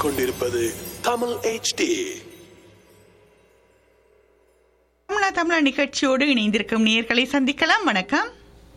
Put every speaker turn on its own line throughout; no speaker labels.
கேட்டுக்கொண்டிருப்பது தமிழ் HD
தமிழா தமிழா நிகழ்ச்சியோடு இணைந்திருக்கும் நேர்களை சந்திக்கலாம் வணக்கம்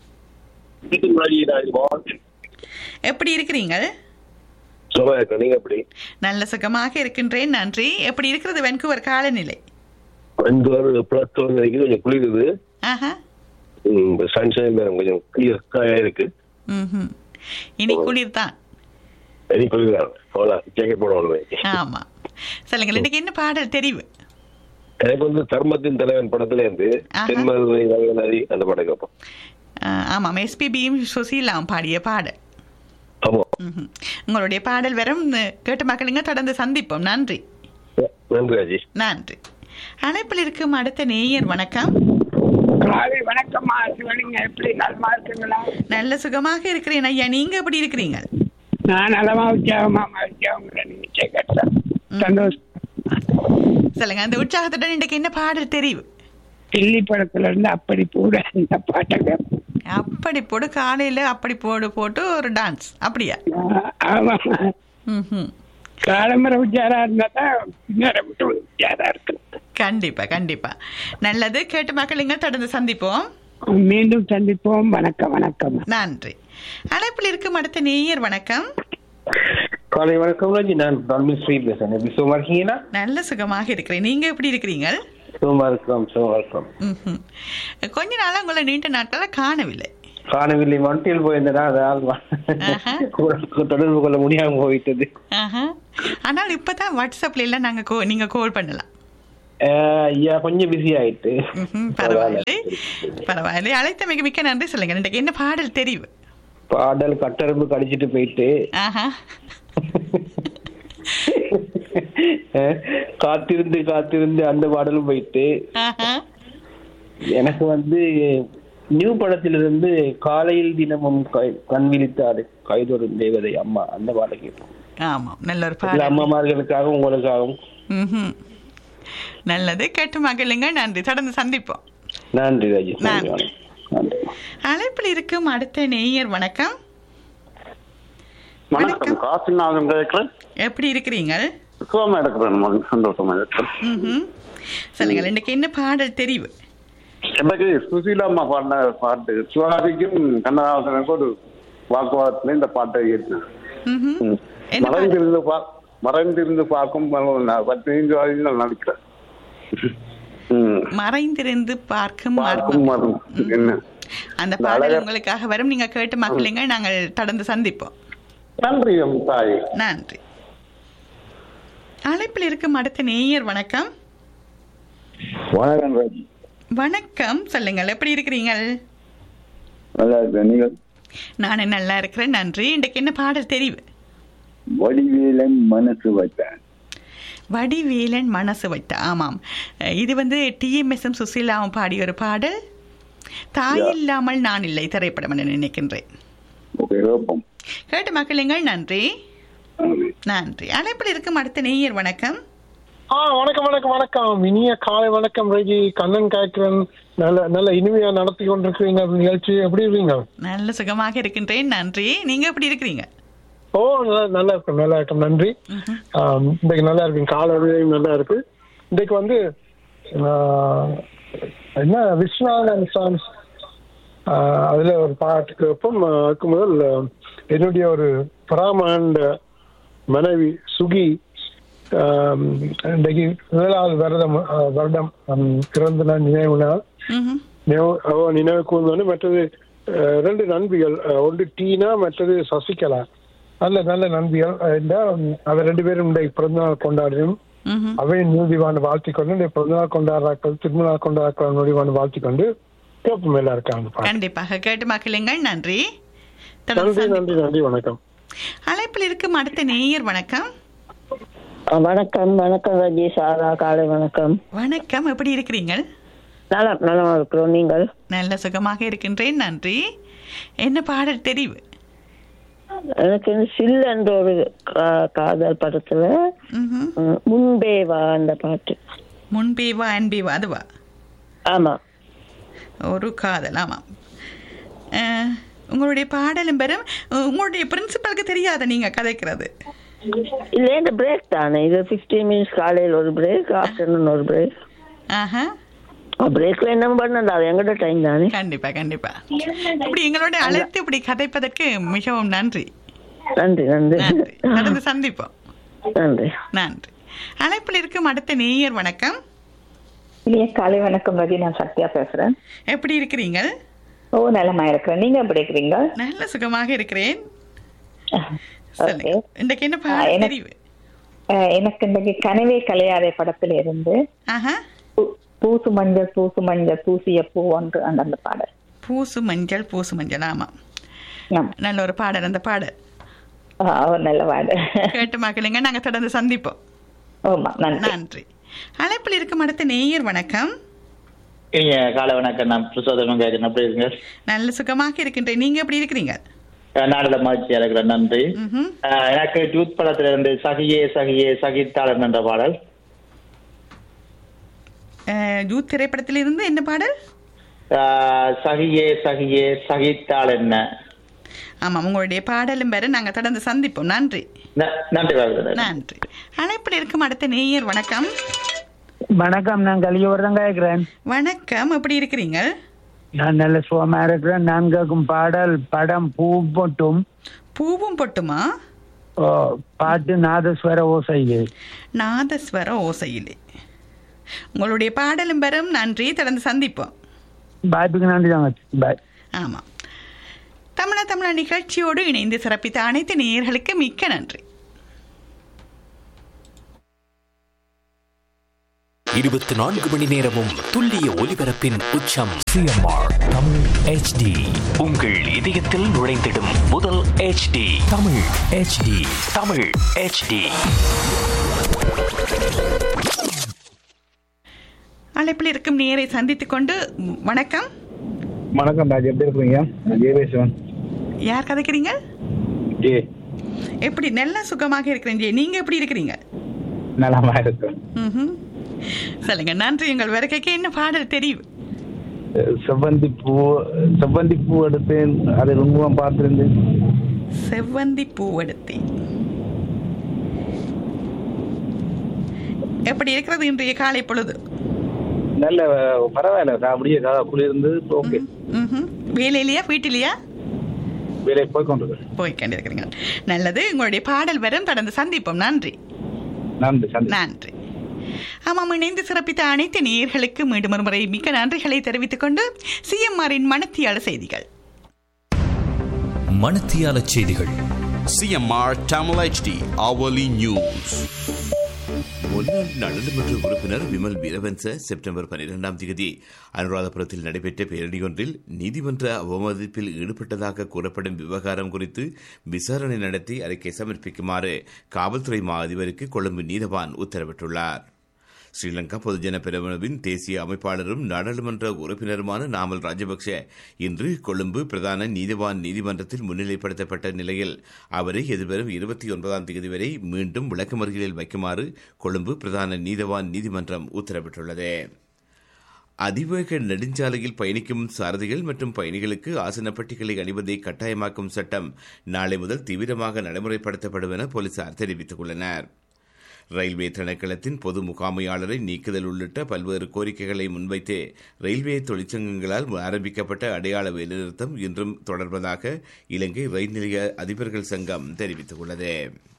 எப்படி இருக்கிறீங்க
சும்மா இருக்கேன் நீங்க எப்படி
நல்ல சுகமாக இருக்கின்றேன் நன்றி எப்படி இருக்கிறது வென்குவர் காலநிலை
அஞ்சு ஒரு பிளஸ் ஒன்று இருக்குது கொஞ்சம் குளிருது
ஆஹா
சன்ஷைன் கொஞ்சம் கிளியர் இருக்கு
ம்ஹும். இனி குளிர் தான்
இனி குளிர்தான் அவ்வளோ ஜாக்கெட் போடணும்
ஆமா சொல்லுங்கள் இன்னைக்கு என்ன பாடல் தெரிவு
எனக்கு வந்து தர்மத்தின் தலைவன் படத்துல இருந்து
ஆஹா.
தென்மதுரை நதி அந்த படம் கேட்போம்
ஆஹ், ஆமாம் எஸ்பிபியும் சுசீலாம் பாடிய பாடல்
ஆமா
ம்ஹும். உங்களுடைய பாடல் வரும் கேட்டு மக்களுங்க தொடர்ந்து சந்திப்போம் நன்றி
நன்றி ராஜி
நன்றி அழைப்பில் இருக்கும் அடுத்த நேயர் வணக்கம்
காலை வணக்கம்மா சிவனிங்க எப்படி நலமா இருக்குங்களா
நல்ல சுகமாக இருக்கிறேன் ஐயா நீங்க எப்படி இருக்கிறீங்க
நான் நலமா உற்சாகமா உற்சாகங்கள நீங்க கேட்டேன் சந்தோஷம்
சொல்லுங்க அந்த உற்சாகத்துடன் இன்றைக்கு என்ன பாடல் தெரிவு
தில்லி படத்துல இருந்து அப்படி கூட இந்த பாட்டை கேட்போம்.
அப்படி போடு காலையில அப்படி போடு போட்டு ஒரு டான்ஸ் அப்படியா
ஆ- ஆமா
ம்ஹும்.
காலம்பர உச்சாரா இருந்தா தான் பின்னார மட்டும் உச்சாரா இருக்கு
கண்டிப்பா கண்டிப்பா நல்லது கேட்டு மக்களுங்க தொடர்ந்து சந்திப்போம்
மீண்டும் சந்திப்போம் வணக்கம் வணக்கம்
நன்றி அழைப்பில் இருக்கும் அடுத்த நேயர் வணக்கம்
காலை வணக்கம் ராஜி நான் டால்மின் ஸ்ரீ பேசுறேன் எப்படி சும்மா இருக்கீங்களா
நல்ல சுகமாக இருக்கிறேன் நீங்க எப்படி இருக்கிறீங்க
சும்மா இருக்கிறோம் சும்மா இருக்கிறோம்
ம்ஹும். கொஞ்ச நாளா உங்களை நீண்ட நாட்களா காணவில்லை
காணவில்லை மண்டியில் போயிருந்தா அதனால்
ஆஹா.
கூட தொடர்பு கொள்ள முடியாம போயிட்டது
ஆஹா. ஆனால் இப்பதான் வாட்ஸ்அப்ல எல்லாம் நாங்க கோ- நீங்க கால் பண்ணலாம்
அஹ், ஐயா கொஞ்சம் பிஸி ஆயிட்டு
ம்ஹும். பரவாயில்லை பரவாயில்லை அழைத்தமைக்கு மிக்க நன்றி சொல்லுங்க இன்றைக்கு என்ன பாடல் தெரிவு
பாடல் கட்டரம்பு கடிச்சிட்டு போயிட்டு
ஆஹா
அஹ், காத்திருந்து காத்திருந்து அந்த பாடலும் போயிட்டு
ஆஹா
எனக்கு வந்து நியூ படத்திலிருந்து காலையில் தினமும் கை- கண் விழித்தாடு கைதொரும் தேவதை அம்மா அந்த பாடல் கேட்போம்
ஆமாம் நல்ல ஒரு
இல்ல
பாடல்
அம்மாமார்களுக்காகவும் உங்களுக்காகவும்
ம்ஹும். நல்லது கேட்டு மகிழுங்க நன்றி தொடர்ந்து சந்திப்போம்
நன்றி ராஜி நன்றி
நன்றி.
வணக்கம். நன்றி
அழைப்பில் இருக்கும் அடுத்த நேயர் வணக்கம்
வணக்கம் காசிநாதன் கேட்கிறேன்
எப்படி இருக்கிறீங்க
சுகமா இருக்கிறேன் மகன். சந்தோஷமா இருக்கிறேன்
ம்ஹும். சொல்லுங்கள் இன்னைக்கு என்ன பாடல் தெரிவு
எனக்கு சுசீலா அம்மா பாடின பாட்டு சிவாஜிக்கும் கண்ணதாசனுக்கும் ஒரு வாக்குவாதத்துல இந்த பாட்டை ஏற்றினேன்
ம்ஹும். என்ன பாடல்?
மறைந்திருந்து பா மறைந்திருந்து பார்க்கும் நான் பதினைந்து வயதில் நடிக்கிறேன் ம்.
மறைந்திருந்து பார்க்கும்
பார்க்கும்
மர்மம்.
மரம் என்ன
அந்த பாடல் உங்களுக்காக வரும் நீங்க கேட்டு மக்களுங்க நாங்கள் தொடர்ந்து சந்திப்போம்
நன்றி எம் தாய்
நன்றி அழைப்பில் இருக்கும் அடுத்த நேயர் வணக்கம்
வணக்கம் ராஜி
வணக்கம் சொல்லுங்கள் எப்படி இருக்கிறீங்க
நல்லா இருக்கேன் நீங்கள்
நான் நல்லா இருக்கிறேன் நன்றி இன்றைக்கு என்ன பாடல் தெரிவு
வடிவேலன் மனசு வச்சான்
வடிவேலன் மனசு வைத்த ஆமாம் அஹ் இது வந்து டிஎம்எஸ்எம் சுசீலாவும் பாடிய ஒரு பாடல் தாய் இல்லாமல் நான் இல்லை திரைப்படம் என்று நினைக்கின்றேன்
ஓகே ரோப்பம்
கேட்டு மக்களுங்கள் நன்றி நன்றி அழைப்பில் இருக்கும் அடுத்த நேயர் வணக்கம்
ஆ வணக்கம் வணக்கம் வணக்கம் இனிய காலை வணக்கம் ரஜி கண்ணன் காய்க்கிறன் நல்ல நல்ல இனிமையா நடத்தி கொண்டிருக்கிறீங்க நிகழ்ச்சி எப்படி இருக்கீங்க
நல்ல சுகமாக இருக்கின்றேன் நன்றி நீங்க எப்படி இருக்கிறீங்க
ஓ நல்லா நல்லா இருக்கும் நல்லா இருக்கும் நன்றி ஆம், இன்றைக்கு நல்லா இருக்கு காலை வேளையும் நல்லா இருக்கு இன்றைக்கு வந்து ஆ, என்ன விஸ்வநாதன் சாங்ஸ் அதுல ஒரு பாட்டு கேட்போம் ஆ, அதுக்கு முதல் ஆ, என்னுடைய ஒரு பராமண்ட மனைவி சுகி ஆம், இன்றைக்கு முதலாவது வருடம் ஆ, வருடம் ஆம், பிறந்த நாள் நினைவு நாள்
ம்ஹும்.
நினைவு அவ நினைவு கூர்ந்தோன்னு மற்றது அஹ், ரெண்டு நண்பிகள் அஹ், ஒன்று டீனா மற்றது சசிகலா நல்ல நல்ல நண்பிகள் அஹ், இந்த அவர் ரெண்டு பேரும் இன்றைக்கு பிறந்தநாள் கொண்டாடினோம்
ம்ஹும்.
அவையின் நீதிவான் வாழ்த்தி கொண்டு இந்த பிறந்தநாள் கொண்டாடுறாக்கள் திருமணநாள் கொண்டாடுறாக்கள் நொடிவான் வாழ்த்தி கொண்டு கேட்போம் மேல இருக்காங்க பாருங்க.
கண்டிப்பாக கேட்டு மக்களுங்கள் நன்றி தொடர்ந்து
நன்றி
சந்திப்போம்.
நன்றி நன்றி வணக்கம்
அழைப்பில் இருக்கும் அடுத்த நேயர் வணக்கம்
வணக்கம் வணக்கம் ரஜி சாரா காலை வணக்கம்
வணக்கம் எப்படி இருக்கிறீங்க
நல்லா நலமா இருக்கிறோம் நீங்கள்
நல்ல சுகமாக இருக்கின்றேன் நன்றி என்ன பாடல் தெரிவு
எனக்கு இந்த சில் என்ற ஒரு கா- காதல் படத்துல
ம்ஹும்.
ம், முன்பே வா அந்த பாட்டு
முன்பே வா அன்பே வா அதுவா
ஆமா
ஒரு காதல் ஆமாம் அஹ், உங்களுடைய பாடலும் பெறும் உங்களுடைய பிரின்சிபலுக்கு தெரியாத நீங்க கதைக்கிறது
இல்ல இந்த பிரேக் தானே இது 15 மினிட்ஸ் காலையில் ஒரு பிரேக் ஆஃப்டர்நூன் ஒரு பிரேக்
ஆஹா
பிரேக்ல என்ன பண்ணல அது எங்கட டைம் தானே
கண்டிப்பா கண்டிப்பா இப்படி எங்களோட அழைத்து இப்படி கதைப்பதற்கு மிகவும் நன்றி
நன்றி நன்றி
நன்றி தொடர்ந்து சந்திப்போம்
நன்றி
நன்றி அழைப்பில் இருக்கும் அடுத்த நேயர் வணக்கம்
இல்லையா காலை வணக்கம் ரவி நான் சத்யா பேசுறேன்
எப்படி இருக்கிறீங்க
ஓ நலமா இருக்கிறேன் நீங்க எப்படி இருக்கிறீங்க
நல்ல சுகமாக இருக்கிறேன்
ஓகே
இன்றைக்கு என்ன
ஆ,
பாடல்
எனக்கு-
தெரிவு
அஹ், எனக்கு இன்னைக்கு கனவே கலையாதே படத்துல இருந்து
ஆஹா
பூ- பூசு மஞ்சள் பூசு மஞ்சள் பூசிய பூ ஒன்று அந்த அந்த பாடல்
பூசு மஞ்சள் பூசு மஞ்சள் ஆமா
ஆமா.
நல்ல ஒரு பாடல் அந்த பாடல்
ஆ, ஒரு நல்ல பாடல்
கேட்டு மக்களுங்க நாங்க தொடர்ந்து சந்திப்போம்
ஆமா நன்றி
நன்றி அழைப்பில் இருக்கும் அடுத்த நேயர் வணக்கம்
இனிய காலை வணக்கம் நான் பிரசோதனம் கேட்கிறேன் எப்படி இருக்குங்க
நல்ல சுகமாக இருக்கின்றேன் நீங்க எப்படி இருக்கிறீங்க
நாடக மகிழ்ச்சியா இருக்கிறேன் நன்றி
ம்ஹும்.
அஹ், எனக்கு யூத் படத்துல இருந்து சகியே சகியே சகித்தாளன் என்ற பாடல்
அஹ், யூத் திரைப்படத்தில் இருந்து என்ன பாடல்
அஹ், சகியே சகியே சகித்தாள் என்ன
ஆமாம் உங்களுடைய பாடலும் பெற நாங்க தொடர்ந்து சந்திப்போம் நன்றி
ந- நன்றி வாழ்த்துறேன்.
நன்றி அழைப்பில் இருக்கும் அடுத்த நேயர் வணக்கம்
வணக்கம் நான் கலியோரம் கேட்கிறேன்
வணக்கம் எப்படி இருக்கிறீங்க
நான் நல்ல சுகமா இருக்கிறேன் நான் கேட்கும் பாடல் படம் பூ போட்டும்
பூவும் பொட்டுமா
ஓ, பாட்டு நாதஸ்வர ஓசையில்
நாதஸ்வர ஓசையிலே உங்களுடைய பாடலும் பெறும் நன்றி தொடர்ந்து சந்திப்போம்
பாய்ப்புக்கு நன்றி தாங்க பாய்
ஆமாம் தமிழ தமிழ நிகழ்ச்சியோடு இணைந்து சிறப்பித்த அனைத்து நேயர்களுக்கு மிக்க நன்றி
இருபத்தி நான்கு மணி நேரமும் துல்லிய ஒலிபரப்பின் உச்சம் சிஎம்ஆர் தமிழ் ஹெச்டி உங்கள் இதயத்தில் நுழைந்திடும் முதல் HD Tamil HD Tamil HD
அழைப்பில் இருக்கும் நேரை சந்தித்துக் கொண்டு ம், வணக்கம்
வணக்கம் ராஜ் எப்படி இருக்கீங்க நான் ஜெயபேசுவன்
யார் கதைக்கிறீங்க
ஜே
எப்படி நல்ல சுகமாக இருக்கிறேன் ஜெய் நீங்க எப்படி இருக்கிறீங்க
நலமா இருக்கேன்
ம்ஹும். சொல்லுங்க நன்றி உங்கள் வருகைக்கு என்ன பாடல் தெரியும்
அஹ் செவ்வந்தி பூ செவ்வந்தி பூ எடுத்தேன் அதை ரொம்ப பார்த்திருந்தேன்
செவ்வந்தி பூவெடுத்தேன் எப்படி இருக்கிறது இன்றைய காலை பொழுது
நல்ல அஹ், பரவாயில்ல நான் அப்படியே கா- குளிர்ந்து ஓகே
ம்ஹும். வேலையிலையா வீட்டிலையா
வேலைக்கு போய் கொண்டிருக்கேன்
போய் கண்டிருக்கிறீங்க நல்லது உங்களுடைய பாடல் வரும் தொடர்ந்து சந்திப்போம் நன்றி
நன்றி சந்தி
நன்றி ஆமாம் இணைந்து சிறப்பித்த அனைத்து நேயர்களுக்கு மீண்டும் ஒரு முறை மிக்க நன்றிகளை தெரிவித்துக் கொண்டு சிஎம்ஆரின் மனத்தியாள செய்திகள்
மணத்தியால செய்திகள்
CMR Tamil HD hourly news முன்னாள் நாடாளுமன்ற உறுப்பினர் விமல் வீரவன்ச செப்டம்பர் பன்னிரெண்டாம் தேதி அனுராதபுரத்தில் நடைபெற்ற பேரணியொன்றில் நீதிமன்ற அவமதிப்பில் ஈடுபட்டதாக கூறப்படும் விவகாரம் குறித்து விசாரணை நடத்தி அறிக்கை சமர்ப்பிக்குமாறு காவல்துறை மா அதிபருக்கு கொழும்பு நீதவான் உத்தரவிட்டுள்ளார் ஸ்ரீலங்கா பொதுஜன பெரமுனவின் தேசிய அமைப்பாளரும் நாடாளுமன்ற உறுப்பினருமான நாமல் ராஜபக்ஷ இன்று கொழும்பு பிரதான நீதிவான் நீதிமன்றத்தில் முன்னிலைப்படுத்தப்பட்ட நிலையில் அவரை எதிர்வரும் இருபத்தி ஒன்பதாம் தேதி வரை மீண்டும் விளக்கமறியலில் வைக்குமாறு கொழும்பு பிரதான நீதிவான் நீதிமன்றம் உத்தரவிட்டுள்ளது அதிவேக நெடுஞ்சாலையில் பயணிக்கும் சாரதிகள் மற்றும் பயணிகளுக்கு ஆசன பெட்டிகளை அணிவதை கட்டாயமாக்கும் சட்டம் நாளை முதல் தீவிரமாக நடைமுறைப்படுத்தப்படும் என போலீசார் தெரிவித்துள்ளனர் ரயில்வே திணைக்களத்தின் பொது முகாமையாளரை நீக்குதல் உள்ளிட்ட பல்வேறு கோரிக்கைகளை முன்வைத்து ரயில்வே தொழிற்சங்கங்களால் ஆரம்பிக்கப்பட்ட அடையாள வேலைநிறுத்தம் இன்றும் தொடர்வதாக இலங்கை ரயில் நிலைய அதிபர்கள் சங்கம் தெரிவித்துள்ளது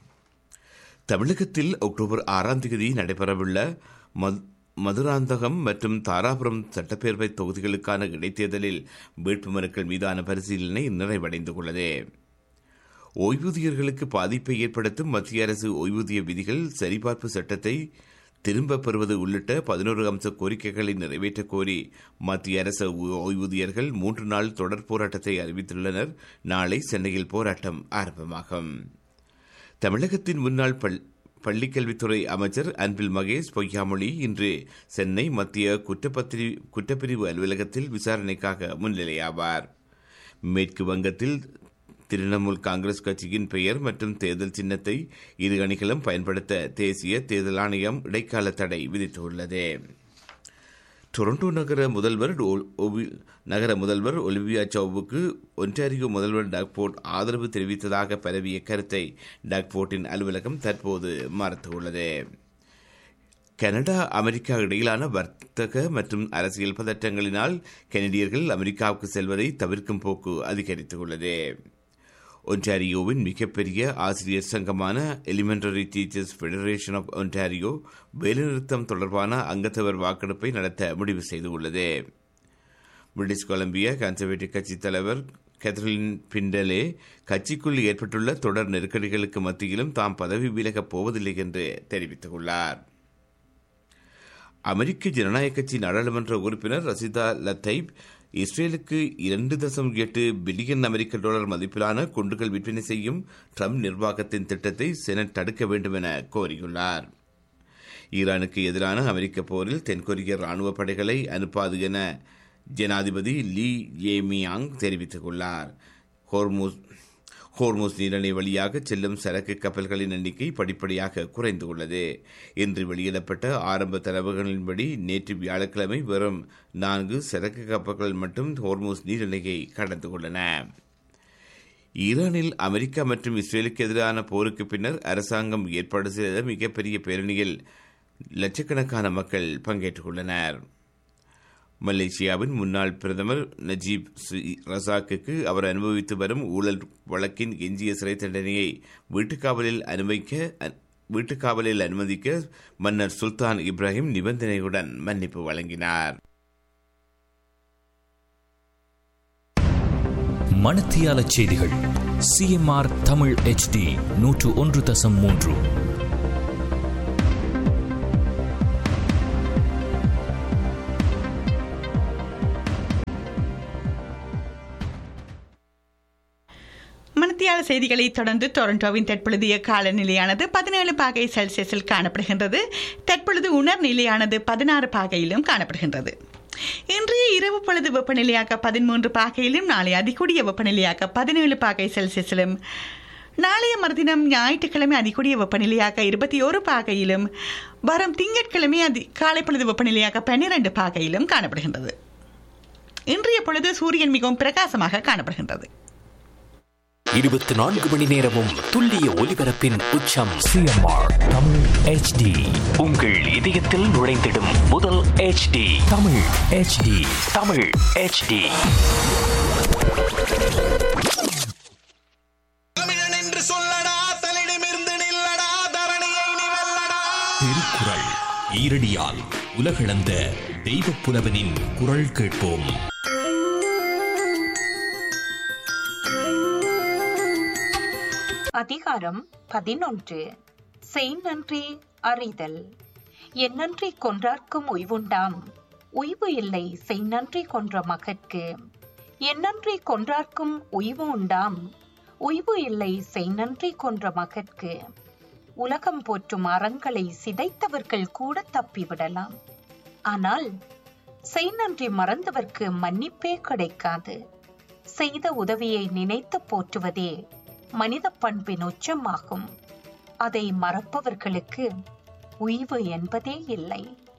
தமிழகத்தில் அக்டோபர் ஆறாம் தேதி நடைபெறவுள்ள மது- மதுராந்தகம் மற்றும் தாராபுரம் சட்டப்பேரவை தொகுதிகளுக்கான இடைத்தேர்தலில் வேட்புமனுக்கள் மீதான பரிசீலனை நிறைவடைந்துள்ளது ஓய்வூதியர்களுக்கு பாதிப்பை ஏற்படுத்தும் மத்திய அரசு ஓய்வூதிய விதிகள் சரிபார்ப்பு சட்டத்தை திரும்பப் பெறுவது உள்ளிட்ட பதினோரு அம்ச கோரிக்கைகளை நிறைவேற்றக் கோரி மத்திய அரசு ஓ- ஓய்வூதியர்கள் மூன்று நாள் தொடர் போராட்டத்தை அறிவித்துள்ளனர் நாளை சென்னையில் போராட்டம் ஆரம்பமாகும் தமிழகத்தின் முன்னாள் பள் பள்ளிக்கல்வித்துறை அமைச்சர் அன்பில் மகேஷ் பொய்யாமொழி இன்று சென்னை மத்திய குற்றப்பத்திரி குற்றப்பிரிவு அலுவலகத்தில் விசாரணைக்காக முன்னிலையாவார் மேற்கு வங்கத்தில் திரிணாமுல் காங்கிரஸ் கட்சியின் பெயர் மற்றும் தேர்தல் சின்னத்தை இரு அணிகளும் பயன்படுத்த தேசிய தேர்தல் ஆணையம் இடைக்கால தடை விதித்துள்ளது டொரண்டோ நகர முதல்வர் ஒ- ஒவி- நகர முதல்வர் ஒலிவியா சௌவுக்கு ஒன்டாரியோ முதல்வர் டாக்போர்ட் ஆதரவு தெரிவித்ததாக பரவிய கருத்தை டாக்போர்ட்டின் அலுவலகம் தற்போது மறுத்துள்ளது கனடா அமெரிக்கா இடையிலான வர்த்தக மற்றும் அரசியல் பதற்றங்களினால் கனடியர்கள் அமெரிக்காவுக்கு செல்வதை தவிர்க்கும் போக்கு அதிகரித்துள்ளது ஒன்டாரியோவின் மிகப்பெரிய ஆசிரியர் சங்கமான elementary teachers federation of Ontario வேலைநிறுத்தம் தொடர்பான அங்கத்தவர் வாக்கெடுப்பை நடத்த முடிவு செய்துள்ளது பிரிட்டிஷ் கொலம்பியா கன்சர்வேட்டிவ் கட்சி தலைவர் கேத்ரின் பிண்டலே கட்சிக்குள் ஏற்பட்டுள்ள தொடர் நெருக்கடிகளுக்கு மத்தியிலும் தாம் பதவி விலகப் போவதில்லை என்று தெரிவித்துள்ளார் அமெரிக்க ஜனநாயக கட்சி நாடாளுமன்ற உறுப்பினர் ரசிதா லத்தைப் இஸ்ரேலுக்கு இரண்டு தசம் எட்டு பில்லியன் அமெரிக்க டாலர் மதிப்பிலான குண்டுகள் விற்பனை செய்யும் ட்ரம்ப் நிர்வாகத்தின் திட்டத்தை செனட் தடுக்க வேண்டும் என கோரியுள்ளார் ஈரானுக்கு எதிரான அமெரிக்க போரில் தென்கொரிய ராணுவ படைகளை அனுப்பாது என ஜனாதிபதி லீ ஏமியாங் தெரிவித்துள்ளார் ஹோர்மூஸ் ஹோர்மோஸ் நீரிணை வழியாக செல்லும் சரக்கு கப்பல்களின் எண்ணிக்கை படிப்படியாக குறைந்துள்ளது இன்று வெளியிடப்பட்ட ஆரம்ப தரவுகளின்படி நேற்று வியாழக்கிழமை வெறும் நான்கு சரக்கு கப்பல்கள் மட்டும் ஹோர்மோஸ் நீரிணையை கடந்துள்ளன ஈரானில் அமெரிக்கா மற்றும் இஸ்ரேலுக்கு எதிரான போருக்கு பின்னர் அரசாங்கம் ஏற்பாடு செய்த மிகப்பெரிய பேரணியில் லட்சக்கணக்கான மக்கள் பங்கேற்றுள்ளனர் மலேசியாவின் முன்னாள் பிரதமர் நஜீப் சி- ரசாக்குக்கு அவர் அனுபவித்து வரும் ஊழல் வழக்கின் எஞ்சிய சிறை தண்டனையை வீட்டுக்காவலில் அனுமதிக்க அ- வீட்டுக்காவலில் அனுமதிக்க மன்னர் சுல்தான் இப்ராஹிம் நிபந்தனையுடன் மன்னிப்பு வழங்கினார்
மணத்தியால செய்திகள் சிஎம்ஆர் தமிழ் HD நூற்று ஒன்று தசம் மூன்று
மணத்தியால செய்திகளை தொடர்ந்து டொரண்டோவின் தற்பொழுதைய காலநிலையானது பதினேழு பாகை செல்சியஸில் காணப்படுகின்றது தற்பொழுது உணர் நிலையானது பதினாறு பாகையிலும் காணப்படுகின்றது இன்றைய இரவு பொழுது வெப்பநிலையாக பதிமூன்று பாகையிலும் நாளை அதிகூடிய வெப்பநிலையாக பதினேழு பாகை செல்சியஸிலும் நாளைய மறுதினம் ஞாயிற்றுக்கிழமை அதிகூடிய வெப்பநிலையாக இருபத்தி ஒரு பாகையிலும் வரும் திங்கட்கிழமை அதி காலை பொழுது வெப்பநிலையாக பன்னிரண்டு பாகையிலும் காணப்படுகின்றது இன்றைய பொழுது சூரியன் மிகவும் பிரகாசமாக காணப்படுகின்றது
இருபத்தி நான்கு மணி நேரமும் துல்லிய ஒலிபரப்பின் உச்சம் சிஎம்ஆர் தமிழ் HD உங்கள் இதயத்தில் நுழைந்திடும் முதல் HD Tamil HD Tamil HD Thirukkural ஈரடியால் உலகளந்த தெய்வப் புலவனின் குரல் கேட்போம்
அதிகாரம் பதினொன்று செய்நன்றி அறிதல் என்னன்றி கொன்றார்க்கும் உய்வுண்டாம் உய்வு இல்லை செய்நன்றி கொன்ற மகற்கு என்னன்றி கொன்றார்க்கும் உய்வு உண்டாம் உய்வு இல்லை செய்நன்றி கொன்ற மகற்கு உலகம் போற்றும் அறங்களை சிதைத்தவர்கள் கூட தப்பிவிடலாம் ஆனால் செய்நன்றி மறந்தவர்க்கு மன்னிப்பே கிடைக்காது செய்த உதவியை நினைத்து போற்றுவதே மனித பண்பின் உச்சமாகும் அதை மறப்பவர்களுக்கு உய்வு என்பதே இல்லை